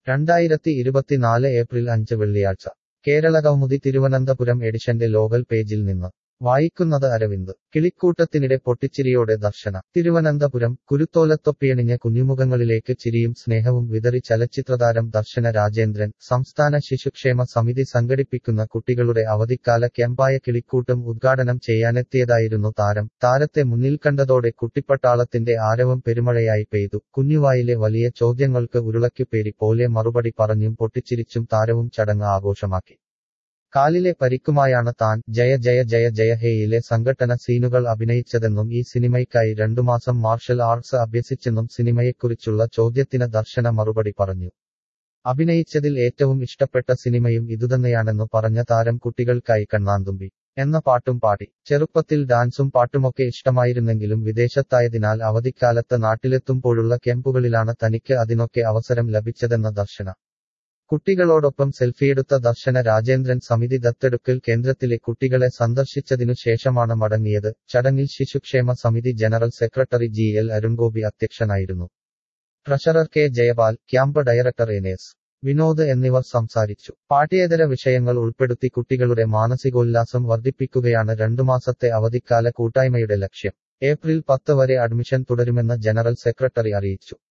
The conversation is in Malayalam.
രണ്ടായിരത്തി ഇരുപത്തിനാല് ഏപ്രിൽ അഞ്ച് വെള്ളിയാഴ്ച കേരളകൗമുദി തിരുവനന്തപുരം എഡിഷന്റെ ലോകൽ പേജിൽ നിന്ന് വായിക്കുന്നത് അരവിന്ദ് കിളിക്കൂട്ടത്തിനിടെ പൊട്ടിച്ചിരിയോടെ ദർശന തിരുവനന്തപുരം കുരുത്തോലത്തൊപ്പിയണിഞ്ഞ കുഞ്ഞുമുഖങ്ങളിലേക്ക് ചിരിയും സ്നേഹവും വിതറി ചലച്ചിത്രതാരം ദർശന രാജേന്ദ്രൻ സംസ്ഥാന ശിശുക്ഷേമ സമിതി സംഘടിപ്പിക്കുന്ന കുട്ടികളുടെ അവധിക്കാല ക്യാമ്പായ കിളിക്കൂട്ടം ഉദ്ഘാടനം ചെയ്യാനെത്തിയതായിരുന്നു താരം താരത്തെ മുന്നിൽ കണ്ടതോടെ കുട്ടിപ്പട്ടാളത്തിന്റെ ആരവം പെരുമഴയായി പെയ്തു കുഞ്ഞുവായിലെ വലിയ ചോദ്യങ്ങൾക്ക് ഉരുളയ്ക്കുപേരി പോലെ മറുപടി പറഞ്ഞും പൊട്ടിച്ചിരിച്ചും താരവും ചടങ്ങ് ആഘോഷമാക്കി കാലിലെ പരിക്കുമായാണ് താൻ ജയ ജയ ജയ ജയ ഹേയിലെ സംഘട്ടന സീനുകൾ അഭിനയിച്ചതെന്നും ഈ സിനിമയ്ക്കായി രണ്ടുമാസം മാർഷൽ ആർട്സ് അഭ്യസിച്ചെന്നും സിനിമയെക്കുറിച്ചുള്ള ചോദ്യത്തിന് ദർശന മറുപടി പറഞ്ഞു അഭിനയിച്ചതിൽ ഏറ്റവും ഇഷ്ടപ്പെട്ട സിനിമയും ഇതുതന്നെയാണെന്നു പറഞ്ഞ താരം കുട്ടികൾക്കായി കണ്ണാന്തുമ്പി എന്ന പാട്ടും പാടി ചെറുപ്പത്തിൽ ഡാൻസും പാട്ടുമൊക്കെ ഇഷ്ടമായിരുന്നെങ്കിലും വിദേശത്തായതിനാൽ അവധിക്കാലത്ത് നാട്ടിലെത്തുമ്പോഴുള്ള ക്യാമ്പുകളിലാണ് തനിക്ക് അതിനൊക്കെ അവസരം ലഭിച്ചതെന്ന ദർശന കുട്ടികളോടൊപ്പം സെൽഫിയെടുത്ത ദർശന രാജേന്ദ്രൻ സമിതി ദത്തെടുക്കൽ കേന്ദ്രത്തിലെ കുട്ടികളെ സന്ദർശിച്ചതിനു ശേഷമാണ് മടങ്ങിയത് ചടങ്ങിൽ ശിശുക്ഷേമ സമിതി general secretary G L Arun Gopi അധ്യക്ഷനായിരുന്നു treasurer K Jayapal camp director N S Vinod എന്നിവർ സംസാരിച്ചു പാഠ്യേതര വിഷയങ്ങൾ ഉൾപ്പെടുത്തി കുട്ടികളുടെ മാനസികോല്ലാസം വർദ്ധിപ്പിക്കുകയാണ് രണ്ടു മാസത്തെ അവധിക്കാല കൂട്ടായ്മയുടെ ലക്ഷ്യം ഏപ്രിൽ പത്ത് വരെ അഡ്മിഷൻ തുടരുമെന്ന് ജനറൽ സെക്രട്ടറി അറിയിച്ചു